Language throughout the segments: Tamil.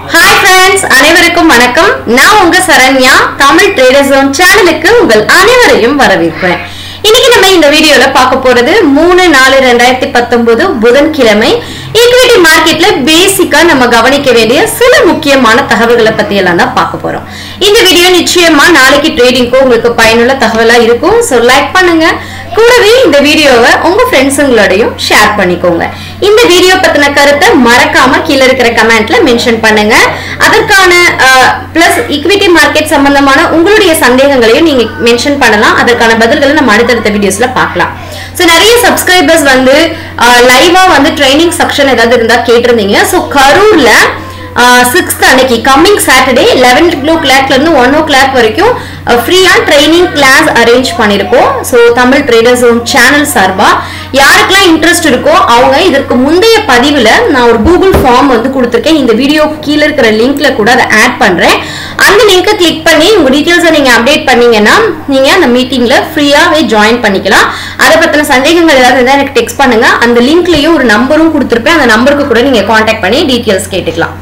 ஹாய் ஃப்ரெண்ட்ஸ் அனைவருக்கும் வணக்கம் நான் உங்க சரண்யா தமிழ் ட்ரேடர் ஜோன் சேனலுக்கு உங்கள் அனைவரையும் வரவேற்கிறேன் இன்னைக்கு நம்ம இந்த வீடியோல பார்க்க போறது மூணு நாலு ரெண்டாயிரத்தி பத்தொன்பது புதன்கிழமை ஈக்விட்டி மார்க்கெட்ல பேசிக்கா நம்ம கவனிக்க வேண்டிய சில முக்கியமான தகவல்களை பத்தி எல்லாம் தான் பார்க்க போறோம் இந்த வீடியோ நிச்சயமா நாளைக்கு ட்ரேடிங்க்கு உங்களுக்கு பயனுள்ள தகவலா இருக்கும் ஸோ லைக் பண்ணுங்க கூடவே இந்த வீடியோவை உங்க ஃப்ரெண்ட்ஸுங்களோடையும் ஷேர் பண்ணிக்கோங்க இந்த வீடியோ பத்தின கருத்தை மறக்காம கீழே இருக்கிற கமெண்ட்ல மென்ஷன் பண்ணுங்க அதற்கான பிளஸ் ஈக்விட்டி மார்க்கெட் சம்பந்தமான உங்களுடைய சந்தேகங்களையும் நீங்க மென்ஷன் பண்ணலாம் அதற்கான பதில்களை நம்ம அடுத்தடுத்த வீடியோஸ்ல பார்க்கலாம் ஸோ நிறைய சப்ஸ்கிரைபர்ஸ் வந்து லைவா வந்து ட்ரைனிங் செக்ஷன் ஏதாவது இருந்தா கேட்டிருந்தீங்க ஸோ கரூர்ல சிக்ஸ்த் அன்னைக்கு கம்மிங் சாட்டர்டே லெவன் ஓ கிளாக்ல இருந்து ஒன் ஓ கிளாக் வரைக்கும் ஃப்ரீயா ட்ரைனிங் கிளாஸ் அரேஞ்ச் பண்ணியிருக்கோம் so Tamil trader zone channel சார்பா யாருக்கெல்லாம் இன்ட்ரெஸ்ட் இருக்கோ அவங்க இதற்கு முந்தைய பதிவில் நான் ஒரு கூகுள் ஃபார்ம் வந்து கொடுத்துருக்கேன் இந்த வீடியோ கீழே இருக்கிற லிங்க்ல கூட அதை ஆட் பண்றேன் அந்த லிங்கை கிளிக் பண்ணி உங்க டீட்டெயில்ஸை நீங்க அப்டேட் பண்ணீங்கன்னா நீங்க அந்த மீட்டிங்ல ஃப்ரீயாவே ஜாயின் பண்ணிக்கலாம் அதை பத்தின சந்தேகங்கள் ஏதாவது இருந்தால் எனக்கு டெக்ஸ்ட் பண்ணுங்க அந்த லிங்க்லயும் ஒரு நம்பரும் கொடுத்துருப்பேன் அந்த நம்பருக்கு கூட நீங்க காண்டாக்ட் பண்ணி டீட்டெயில்ஸ் கேட்டுக்கலாம்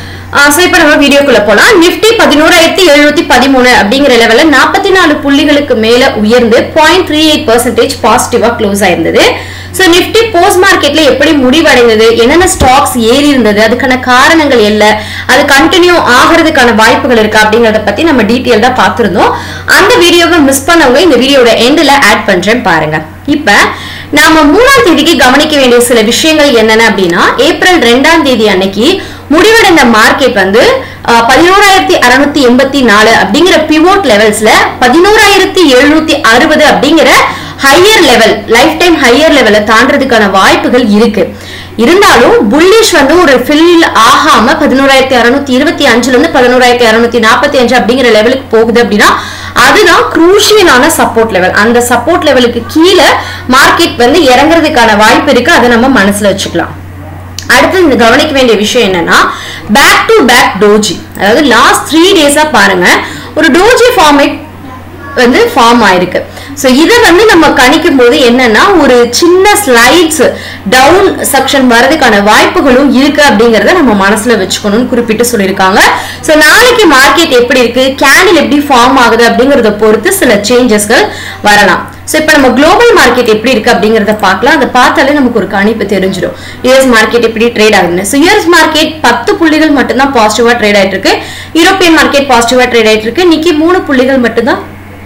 ஸோ இப்போ நம்ம வீடியோக்குள்ள போலாம் நிஃப்டி பதினோராயிரத்தி எழுநூத்தி பதிமூணு அப்படிங்கிற லெவல்ல நாற்பத்தி நாலு புள்ளிகளுக்கு மேல உயர்ந்து பாயிண்ட் த்ரீ எயிட் பர்சன்டேஜ் பாசிட்டிவா க்ளோஸ் ஆயிருந்தது ஸோ நிஃப்டி போஸ்ட் மார்க்கெட்ல எப்படி முடிவடைந்தது என்னென்ன ஸ்டாக்ஸ் ஏறி இருந்தது அதுக்கான காரணங்கள் என்ன அது கண்டினியூ ஆகிறதுக்கான வாய்ப்புகள் இருக்கா அப்படிங்கறத பத்தி நம்ம டீட்டெயில்டா பார்த்திருந்தோம் அந்த வீடியோவை மிஸ் பண்ணவங்க இந்த வீடியோட எண்ட்ல ஆட் பண்றேன் பாருங்க இப்ப நாம மூணாம் தேதிக்கு கவனிக்க வேண்டிய சில விஷயங்கள் என்னென்ன அப்படின்னா ஏப்ரல் ரெண்டாம் தேதி அன்னைக்கு முடிவடைந்த மார்க்கெட் வந்து பதினோராயிரத்தி அறுநூத்தி எண்பத்தி நாலு அப்படிங்கிற பிவோட் லெவல்ஸ்ல பதினோராயிரத்தி எழுநூத்தி அறுபது அப்படிங்கிற higher level lifetime higher லெவலை தாண்டறதுக்கான வாய்ப்புகள் இருக்கு இருந்தாலும் புல்லிஷ் வந்து ஒரு ஃபில் ஆகாம பதினோராயிரத்தி அறுநூத்தி இருபத்தி அஞ்சுல இருந்து பதினோராயிரத்தி அறுநூத்தி நாற்பத்தி அஞ்சு அப்படிங்கிற லெவலுக்கு போகுது அப்படின்னா அதுதான் குரூஷியலான சப்போர்ட் லெவல் அந்த சப்போர்ட் லெவலுக்கு கீழே மார்க்கெட் வந்து இறங்குறதுக்கான வாய்ப்பு இருக்கு அதை நம்ம மனசுல வச்சுக்கலாம் அடுத்து இந்த கவனிக்க வேண்டிய விஷயம் என்னன்னா பேக் டு பேக் டோஜி அதாவது லாஸ்ட் த்ரீ டேஸா பாருங்க ஒரு டோஜி ஃபார்மேட் வந்து ஃபார்ம் ஆயிருக்கு ஸோ இதை வந்து நம்ம கணிக்கும் போது என்னன்னா ஒரு சின்ன ஸ்லைட்ஸ் டவுன் செக்ஷன் வரதுக்கான வாய்ப்புகளும் இருக்கு அப்படிங்கறத நம்ம மனசுல வச்சுக்கணும்னு குறிப்பிட்டு சொல்லியிருக்காங்க ஸோ நாளைக்கு மார்க்கெட் எப்படி இருக்கு கேண்டில் எப்படி ஃபார்ம் ஆகுது அப்படிங்கறத பொறுத்து சில சேஞ்சஸ்கள் வரலாம் ஸோ இப்போ நம்ம குளோபல் மார்க்கெட் எப்படி இருக்கு அப்படிங்கறத பார்க்கலாம் அதை பார்த்தாலே நமக்கு ஒரு கணிப்பு தெரிஞ்சிடும் யூஎஸ் மார்க்கெட் எப்படி ட்ரேட் ஆகுதுன்னு ஸோ யூஎஸ் மார்க்கெட் பத்து புள்ளிகள் மட்டும்தான் பாசிட்டிவா ட்ரேட் ஆயிட்டு இருக்கு யூரோப்பியன் மார்க்கெட் பாசிட்டிவா ட்ரேட் ஆயிட்டு இருக்கு இன்னைக்கு மூணு புள்ளிகள் மட்டும்தான்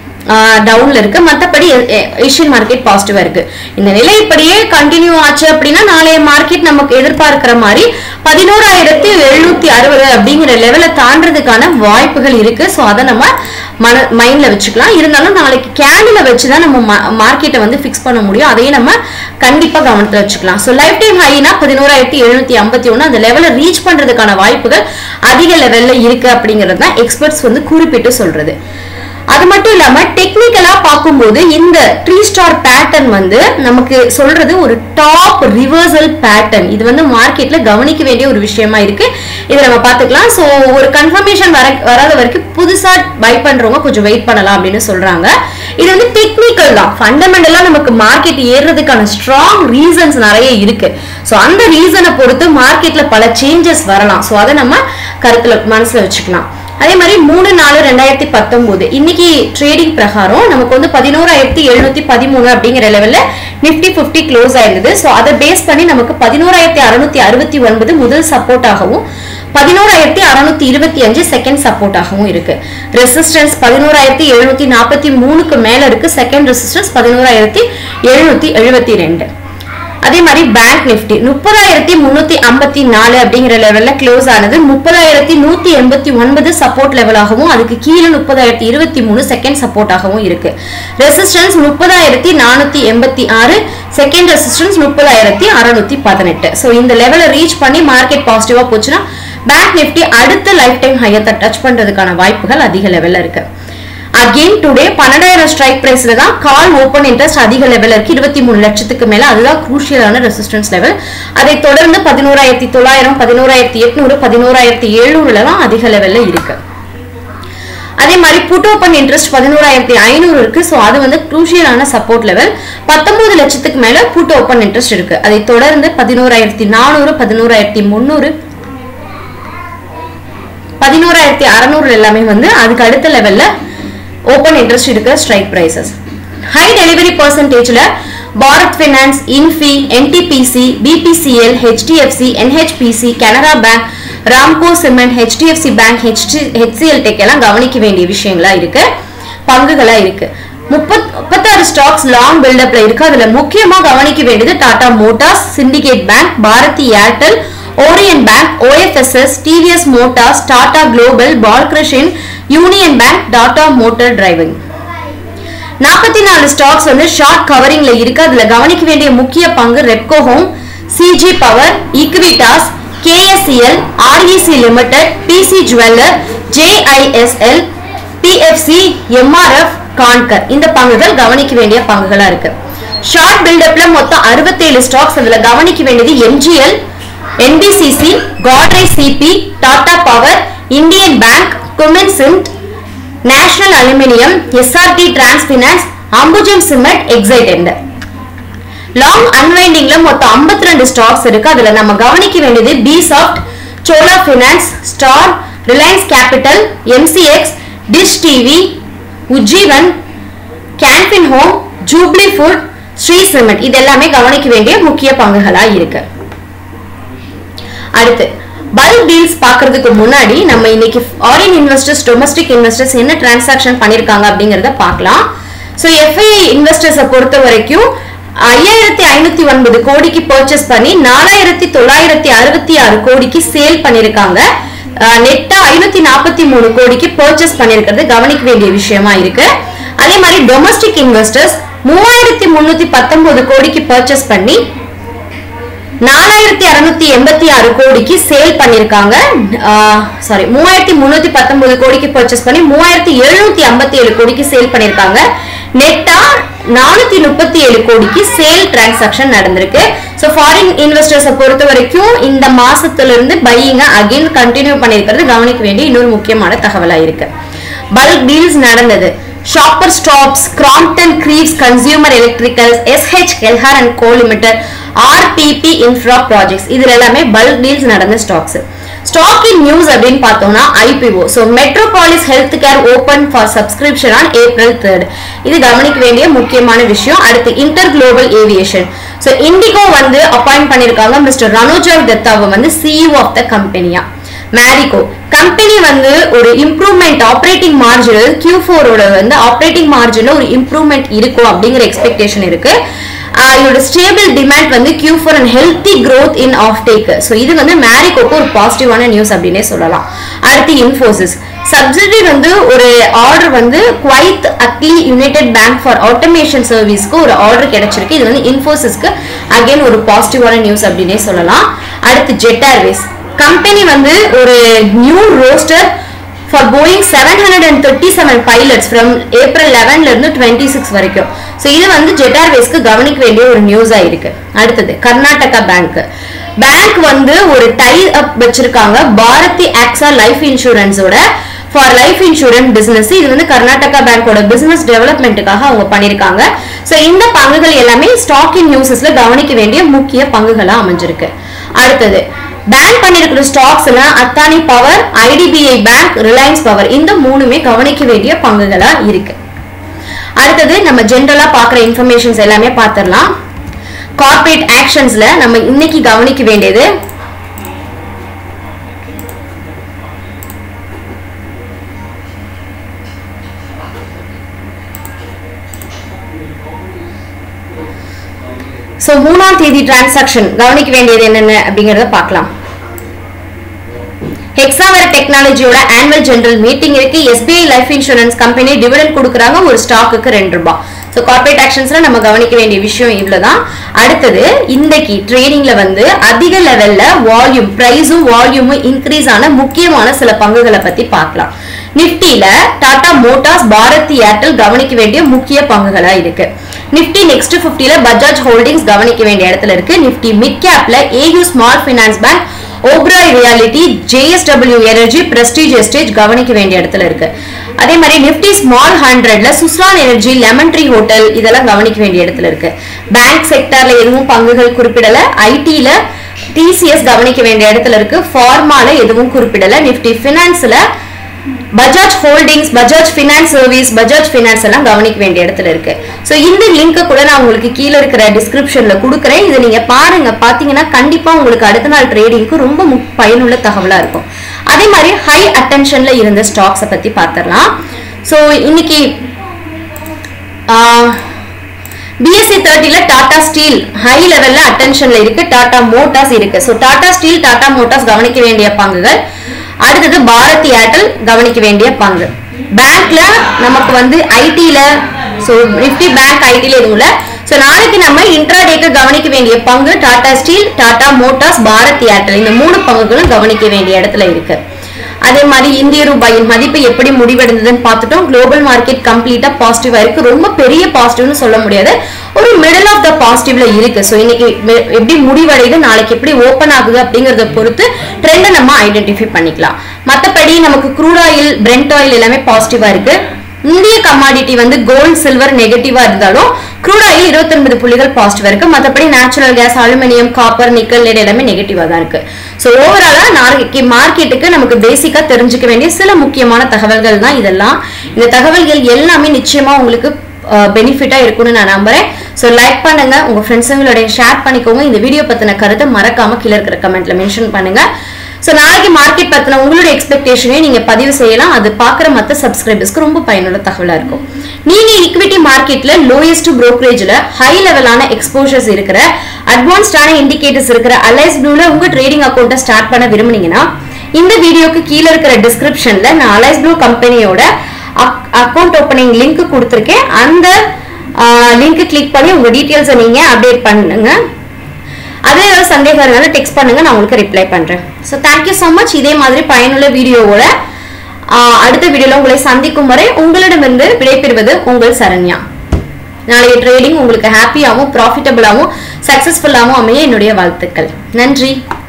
டவுன்ல இருக்கு மற்றபடி ஏஷியன் மார்க்கெட் பாசிட்டிவா இருக்கு இந்த நிலை இப்படியே கண்டினியூ ஆச்சு அப்படின்னா நாளைய மார்க்கெட் நமக்கு எதிர்பார்க்கிற மாதிரி பதினோராயிரத்தி எழுநூத்தி அறுபது அப்படிங்கிற லெவலை தாண்டறதுக்கான வாய்ப்புகள் இருக்கு ஸோ அதை நம்ம மன மைண்ட்ல வச்சுக்கலாம் இருந்தாலும் நாளைக்கு கேண்டில் வச்சுதான் நம்ம மார்க்கெட்டை வந்து ஃபிக்ஸ் பண்ண முடியும் அதையும் நம்ம கண்டிப்பா கவனத்துல வச்சுக்கலாம் ஸோ லைஃப் டைம் ஹைனா பதினோராயிரத்தி எழுநூத்தி ஐம்பத்தி ஒன்று அந்த லெவலை ரீச் பண்றதுக்கான வாய்ப்புகள் அதிக லெவல்ல இருக்கு அப்படிங்கிறது தான் எக்ஸ்பர்ட்ஸ் வந்து குறிப்பிட்டு சொல்றது அது மட்டும் இல்லாம டெக்னிக்கலா பார்க்கும்போது இந்த த்ரீ ஸ்டார் பேட்டர்ன் வந்து நமக்கு சொல்றது ஒரு டாப் ரிவர்சல் பேட்டர்ன் இது வந்து மார்க்கெட்ல கவனிக்க வேண்டிய ஒரு விஷயமா இருக்கு இதை நம்ம பார்த்துக்கலாம் ஸோ ஒரு கன்ஃபர்மேஷன் வர வராத வரைக்கும் புதுசா பை பண்றவங்க கொஞ்சம் வெயிட் பண்ணலாம் அப்படின்னு சொல்றாங்க இது வந்து டெக்னிக்கல் தான் ஃபண்டமெண்டலா நமக்கு மார்க்கெட் ஏறுறதுக்கான ஸ்ட்ராங் ரீசன்ஸ் நிறைய இருக்கு ஸோ அந்த ரீசனை பொறுத்து மார்க்கெட்ல பல சேஞ்சஸ் வரலாம் ஸோ அதை நம்ம கருத்துல மனசுல வச்சுக்கலாம் அதே மாதிரி மூணு நாலு ரெண்டாயிரத்தி பத்தொன்பது இன்னைக்கு ட்ரேடிங் பிரகாரம் நமக்கு வந்து பதினோராயிரத்தி எழுநூத்தி பதிமூணு அப்படிங்கிற லெவல்ல நிப்டி பிப்டி க்ளோஸ் ஆயிருந்தது ஸோ அதை பேஸ் பண்ணி நமக்கு பதினோராயிரத்தி அறுநூத்தி அறுபத்தி ஒன்பது முதல் சப்போர்ட்டாகவும் பதினோராயிரத்தி அறுநூத்தி இருபத்தி அஞ்சு செகண்ட் சப்போர்ட்டாகவும் இருக்கு ரெசிஸ்டன்ஸ் பதினோராயிரத்தி எழுநூத்தி நாற்பத்தி மூணுக்கு மேல இருக்கு செகண்ட் ரெசிஸ்டன்ஸ் பதினோராயிரத்தி எழுநூத்தி எழுபத்தி ரெண்டு அதே மாதிரி பேங்க் நிப்டி முப்பதாயிரத்தி முன்னூத்தி ஐம்பத்தி நாலு அப்படிங்கிற லெவல்ல க்ளோஸ் ஆனது முப்பதாயிரத்தி நூத்தி எண்பத்தி ஒன்பது சப்போர்ட் லெவலாகவும் அதுக்கு கீழே முப்பதாயிரத்தி இருபத்தி மூணு செகண்ட் சப்போர்ட்டாகவும் இருக்கு ரெசிஸ்டன்ஸ் முப்பதாயிரத்தி நானூத்தி எண்பத்தி ஆறு செகண்ட் ரெசிஸ்டன்ஸ் முப்பதாயிரத்தி அறுநூத்தி பதினெட்டு ஸோ இந்த லெவலை ரீச் பண்ணி மார்க்கெட் பாசிட்டிவா போச்சுன்னா பேங்க் நிப்டி அடுத்த லைஃப் டைம் ஹையத்தை டச் பண்றதுக்கான வாய்ப்புகள் அதிக லெவல்ல இருக்கு அகெயின் டுடே பன்னெண்டாயிரம் ஸ்ட்ரைக் பிரைஸ்ல தான் கால் ஓப்பன் இன்ட்ரெஸ்ட் அதிக லெவல் இருக்கு இருபத்தி மூணு லட்சத்துக்கு மேல அதுதான் குரூஷியலான ரெசிஸ்டன்ஸ் லெவல் அதை தொடர்ந்து பதினோராயிரத்தி தொள்ளாயிரம் பதினோராயிரத்தி எட்நூறு பதினோராயிரத்தி எழுநூறுல தான் அதிக லெவல்ல இருக்கு அதே மாதிரி புட் ஓப்பன் இன்ட்ரெஸ்ட் பதினோராயிரத்தி ஐநூறு இருக்கு ஸோ அது வந்து குரூஷியலான சப்போர்ட் லெவல் பத்தொன்பது லட்சத்துக்கு மேல புட் ஓப்பன் இன்ட்ரெஸ்ட் இருக்கு அதை தொடர்ந்து பதினோராயிரத்தி நானூறு பதினோராயிரத்தி முந்நூறு பதினோராயிரத்தி அறநூறு எல்லாமே வந்து அதுக்கு அடுத்த லெவல்ல ஓப்பன் இன்ட்ரெஸ்ட் இருக்கிற ஸ்ட்ரைக் பிரைசஸ் ஹை டெலிவரி பர்சன்டேஜ்ல Bharat finance Infy NTPC BPCL HDFC NHPC Canara Bank Ramco Cement HDFC Bank HD HCL Tech எல்லாம் கவனிக்க வேண்டிய விஷயங்களா இருக்கு பங்குகளா இருக்கு முப்பத் முப்பத்தாறு ஸ்டாக்ஸ் லாங் பில்டப்ல இருக்கு அதுல முக்கியமா கவனிக்க வேண்டியது Tata Motors Syndicate Bank Bharti Airtel Orient Bank OFSS TVS Motors Tata Global Balkrishnan Union Bank Tata motor driving நாற்பத்தி நாலு ஸ்டாக்ஸ் வந்து ஷார்ட் கவரிங்ல இருக்கு அதுல கவனிக்க வேண்டிய முக்கிய பங்கு Repco Home CG Power Equitas KSCL REC Limited PC Jeweller JISL PFC MRF Concor இந்த பங்குகள் கவனிக்க வேண்டிய பங்குகளா இருக்கு ஷார்ட் பில்டப்ல மொத்தம் அறுபத்தேழு ஸ்டாக்ஸ் அதுல கவனிக்க வேண்டியது MGL NBCC Godrej CP Tata power Indian bank Cummins சிம்ட் national aluminium SRT trans finance Ambuja cement Exide long அன்வைண்டிங்ல மொத்தம் 52 ரெண்டு ஸ்டாக்ஸ் இருக்கு அதுல நம்ம கவனிக்க வேண்டியது B soft Chola finance star Reliance capital MCX dish TV Ujjivan Canfin home Jubilant food Shree cement இது எல்லாமே கவனிக்க வேண்டிய முக்கிய பங்குகளா இருக்கு அடுத்து பல்க் டீல்ஸ் பார்க்கிறதுக்கு முன்னாடி நம்ம இன்னைக்கு ஃபாரின் இன்வெஸ்டர்ஸ் டொமஸ்டிக் இன்வெஸ்டர்ஸ் என்ன டிரான்சாக்ஷன் பண்ணிருக்காங்க அப்படிங்கறத பார்க்கலாம் ஸோ எஃப்ஐஐ இன்வெஸ்டர்ஸை பொறுத்த வரைக்கும் ஐயாயிரத்தி ஐநூத்தி ஒன்பது கோடிக்கு பர்ச்சேஸ் பண்ணி நாலாயிரத்தி தொள்ளாயிரத்தி அறுபத்தி ஆறு கோடிக்கு சேல் பண்ணிருக்காங்க நெட்டா ஐநூத்தி நாற்பத்தி மூணு கோடிக்கு பர்ச்சேஸ் பண்ணிருக்கிறது கவனிக்க வேண்டிய விஷயமா இருக்கு அதே மாதிரி டொமஸ்டிக் இன்வெஸ்டர்ஸ் மூவாயிரத்தி முன்னூத்தி பத்தொன்பது கோடிக்கு பர்ச்சேஸ் பண்ணி நாலாயிரத்தி அறுநூத்தி எண்பத்தி ஆறு கோடிக்கு சேல் பண்ணிருக்காங்க சாரி மூவாயிரத்தி முன்னூத்தி பத்தொன்பது கோடிக்கு பர்ச்சேஸ் பண்ணி மூவாயிரத்தி எழுநூத்தி ஐம்பத்தி ஏழு கோடிக்கு சேல் பண்ணிருக்காங்க நெட்டா நானூத்தி முப்பத்தி ஏழு கோடிக்கு சேல் டிரான்சாக்ஷன் நடந்திருக்கு ஸோ ஃபாரின் இன்வெஸ்டர்ஸை பொறுத்த வரைக்கும் இந்த மாசத்துல இருந்து பையிங்க அகைன் கண்டினியூ பண்ணிருக்கிறது கவனிக்க வேண்டிய இன்னொரு முக்கியமான தகவலா இருக்கு பல்க் டீல்ஸ் நடந்தது shopper stops Crompton Greaves consumer electricals SH Kelkar and co limited RPP infra projects இதுல எல்லாமே பல்க் டீல்ஸ் நடந்த ஸ்டாக்ஸ் ஸ்டாக் இன் நியூஸ் அப்படின்னு பார்த்தோம்னா IPO so Metropolis health care open for subscription on April third இது கவனிக்க வேண்டிய முக்கியமான விஷயம் அடுத்து inter global aviation so IndiGo வந்து அப்பாயிண்ட் பண்ணிருக்காங்க மிஸ்டர் ரனோஜாய் தத்தாவை வந்து சிஇஓ ஆஃப் த கம்பெனியா மேரிகோ கம்பெனி வந்து ஒரு இம்ப்ரூவ்மெண்ட் ஆப்ரேட்டிங் மார்ஜின் கியூ ஃபோரோட வந்து ஆப்ரேட்டிங் மார்ஜின்ல ஒரு இம்ப்ரூவ்மெண்ட் இருக்கும் அப்படிங்கிற எக்ஸ்பெக்டேஷன் இருக்கு ஆஹ் இதோட ஸ்டேபிள் டிமாண்ட் வந்து Q four and healthy growth in offtake so இது வந்து மேரிகோக்கு ஒரு பாசிட்டிவான நியூஸ் அப்படின்னே சொல்லலாம் அடுத்து இன்ஃபோசிஸ் சப்சிடி வந்து ஒரு ஆர்டர் வந்து Kuwait Ahli united bank for automation சர்வீஸ்க்கு ஒரு ஆர்டர் கிடைச்சிருக்கு இது வந்து இன்ஃபோசிஸ்க்கு அகைன் ஒரு பாசிட்டிவான நியூஸ் அப்படின்னே சொல்லலாம் அடுத்து ஜெட் ஏர்வேஸ் கம்பெனி வந்து ஒரு new roster for Boeing seven hundred and thirty seven pilots from April லெவன்ல இருந்து டுவெண்ட்டி சிக்ஸ் வரைக்கும் ஸோ இது வந்து ஜெட் ஏர்வேஸ்க்கு கவனிக்க வேண்டிய ஒரு நியூஸா இருக்கு அடுத்தது கர்நாடகா பேங்க் பேங்க் வந்து ஒரு டை அப் வச்சிருக்காங்க பாரதி ஆக்ஸா லைஃப் இன்சூரன்ஸோட ஃபார் லைஃப் இன்சூரன்ஸ் பிசினஸ் இது வந்து கர்நாடகா பேங்கோட பிசினஸ் டெவலப்மெண்ட்டுக்காக அவங்க பண்ணிருக்காங்க ஸோ இந்த பங்குகள் எல்லாமே ஸ்டாக் இன் நியூஸஸ்ல கவனிக்க வேண்டிய முக்கிய பங்குகளா அமைஞ்சிருக்கு அடுத்தது பேங்க் பண்ணிருக்கிற ஸ்டாக்ஸ் எல்லாம் Adani power IDBI bank Reliance power இந்த மூணுமே கவனிக்க வேண்டிய பங்குகளா இருக்கு அடுத்தது நம்ம ஜென்ரலா பார்க்குற இன்ஃபர்மேஷன்ஸ் எல்லாமே பார்த்துடலாம் கார்ப்பரேட் ஆக்ஷன்ஸ்ல நம்ம இன்னைக்கு கவனிக்க வேண்டியது ஸோ மூணாம் தேதி டிரான்சாக்ஷன் கவனிக்க வேண்டியது என்னென்ன அப்படிங்கறத பார்க்கலாம் ஹெக்ஸாவர் டெக்னாலஜியோட ஆனுவல் ஜெனரல் மீட்டிங் இருக்கு SBI life insurance company dividend கொடுக்குறாங்க ஒரு ஸ்டாக்குக்கு ரெண்டு ரூபாய் ஸோ கார்பரேட் ஆக்ஷன்ஸ்ல நம்ம கவனிக்க வேண்டிய விஷயம் இவ்வளவுதான் அடுத்தது இன்னைக்கு ட்ரேடிங்ல வந்து அதிக லெவல்ல வால்யூம் பிரைஸும் வால்யூமும் இன்க்ரீஸ் ஆன முக்கியமான சில பங்குகளை பத்தி பார்க்கலாம் நிப்டில டாடா மோட்டார்ஸ் பாரதி ஏர்டெல் கவனிக்க வேண்டிய முக்கிய பங்குகளா இருக்கு நிப்டி நெக்ஸ்ட் பிப்டில பஜாஜ் ஹோல்டிங்ஸ் கவனிக்க வேண்டிய இடத்துல இருக்கு நிப்டி மிட் கேப்ல AU small finance bank Oberoi realty JSW energy prestige estate கவனிக்க வேண்டிய இடத்துல இருக்கு அதே மாதிரி நிப்டி ஸ்மால் ஹண்ட்ரட்ல Suzlon energy lemon tree hotel இதெல்லாம் கவனிக்க வேண்டிய இடத்துல இருக்கு பேங்க் செக்டர்ல எதுவும் பங்குகள் குறிப்பிடல ஐடில டிசிஎஸ் கவனிக்க வேண்டிய இடத்துல இருக்கு ஃபார்மால எதுவும் குறிப்பிடல நிஃப்டி ஃபினான்ஸ்ல Bajaj holdings Bajaj finance service Bajaj finance எல்லாம் கவனிக்க வேண்டிய இடத்துல இருக்கு ஸோ இந்த லிங்கை கூட நான் உங்களுக்கு கீழே இருக்கிற டிஸ்கிரிப்ஷன்ல கொடுக்குறேன் இதை நீங்க பாருங்க பாத்தீங்கன்னா கண்டிப்பா உங்களுக்கு அடுத்த நாள் ட்ரேடிங்க்கு ரொம்ப மு- பயனுள்ள தகவலா இருக்கும் அதே மாதிரி ஹை அட்டென்ஷன்ல இருந்த ஸ்டாக்ஸை பத்தி பார்த்துடலாம் ஸோ இன்னைக்கு பிஎஸ்சி தேர்ட்டில டாடா ஸ்டீல் ஹை லெவல்ல அட்டென்ஷன்ல இருக்கு டாடா மோட்டார்ஸ் இருக்கு so Tata steel Tata motors கவனிக்க வேண்டிய பங்குகள் அடுத்தது பாரதி ஏர்டெல் கவனிக்க வேண்டிய பங்கு பேங்க்ல நமக்கு வந்து ஐடில ஸோ நிஃப்டி பேங்க் ஐடில எதுவும் இல்லை ஸோ நாளைக்கு நம்ம இன்ட்ராடேக்கு கவனிக்க வேண்டிய பங்கு டாடா ஸ்டீல் டாடா மோட்டார்ஸ் பாரதி ஏர்டெல் இந்த மூணு பங்குகளும் கவனிக்க வேண்டிய இடத்துல இருக்கு அதே மாதிரி இந்திய ரூபாயின் மதிப்பு எப்படி முடிவடைந்ததுன்னு பார்த்துட்டோம் குளோபல் மார்க்கெட் கம்ப்ளீட்டா பாசிட்டிவா இருக்கு ரொம்ப பெரிய பாசிட்டிவ்னு சொல்ல முடியாது ஒரு மிடில் ஆஃப் த பாசிட்டிவ்ல இருக்கு ஸோ இன்னைக்கு மெ- எப்படி முடிவடையுது நாளைக்கு எப்படி ஓப்பன் ஆகுது அப்படிங்கறத பொறுத்து ட்ரெண்டை நம்ம ஐடென்டிஃபை பண்ணிக்கலாம் மற்றபடி நமக்கு க்ரூட் ஆயில் பிரெண்ட் ஆயில் எல்லாமே பாசிட்டிவா இருக்கு இந்திய கமாடிட்டி வந்து கோல்ட் சில்வர் நெகட்டிவா இருந்தாலும் க்ரூட் ஆயில் 29 புள்ளிகள் பாசிட்டிவா இருக்கு மற்றபடி natural gas aluminium copper nickel lead எல்லாமே நெகட்டிவா தான் இருக்கு ஸோ ஓவராலா நாளைக்கு மார்க்கெட்டுக்கு நமக்கு பேசிக்கா தெரிஞ்சுக்க வேண்டிய சில முக்கியமான தகவல்கள் தான் இதெல்லாம் இந்த தகவல்கள் எல்லாமே நிச்சயமா உங்களுக்கு பெனிஃபிட்டா இருக்கும்னு நான் நம்புறேன் ஸோ லைக் பண்ணுங்க உங்க ஃப்ரெண்ட்ஸுங்களோட ஷேர் பண்ணிக்கோங்க இந்த வீடியோ பத்தின கருத்தை மறக்காம கீழே இருக்கிற கமெண்ட்ல மென்ஷன் பண்ணுங்க ஸோ நாளைக்கு மார்க்கெட் பத்தின உங்களோட எக்ஸ்பெக்டேஷனையும் நீங்க பதிவு செய்யலாம் அது பார்க்குற மற்ற சப்ஸ்கிரைபர்ஸ்க்கு ரொம்ப பயனுள்ள தகவலா இருக்கும் நீங்க ஈக்விட்டி மார்க்கெட்ல லோயஸ்ட் brokerage-ல ஹை லெவலான எக்ஸ்போஷர்ஸ் இருக்கிற அட்வான்ஸ்டான இண்டிகேட்டர்ஸ் இருக்கிற அலைஸ் ப்ளூல உங்க ட்ரேடிங் அக்கௌண்ட்டை ஸ்டார்ட் பண்ண விரும்புனீங்கன்னா இந்த வீடியோக்கு கீழே இருக்கிற டிஸ்கிரிப்ஷன்ல நான் அலைஸ் ப்ளூ கம்பெனியோட அக்கௌண்ட் ஓப்பனிங் லிங்க் கொடுத்துருக்கேன் அந்த லிங்க் கிளிக் பண்ணி உங்க டீட்டெயில்ஸை நீங்க அப்டேட் பண்ணுங்க அதே ஏதாவது சந்தேகம் இருந்தாலும் டெக்ஸ்ட் பண்ணுங்க நான் உங்களுக்கு ரிப்ளை பண்றேன் ஸோ தேங்க்யூ ஸோ மச் இதே மாதிரி பயனுள்ள வீடியோவோட ஆஹ், அடுத்த வீடியோல உங்களை சந்திக்கும் வரை உங்களிடமிருந்து விடைபெறுவது உங்கள் சரண்யா நாளைய ட்ரேடிங் உங்களுக்கு ஹாப்பியாகவும் ப்ராஃபிட்டபிளாகவும் சக்ஸஸ்ஃபுல்லாகவும் அமைய என்னுடைய வாழ்த்துக்கள் நன்றி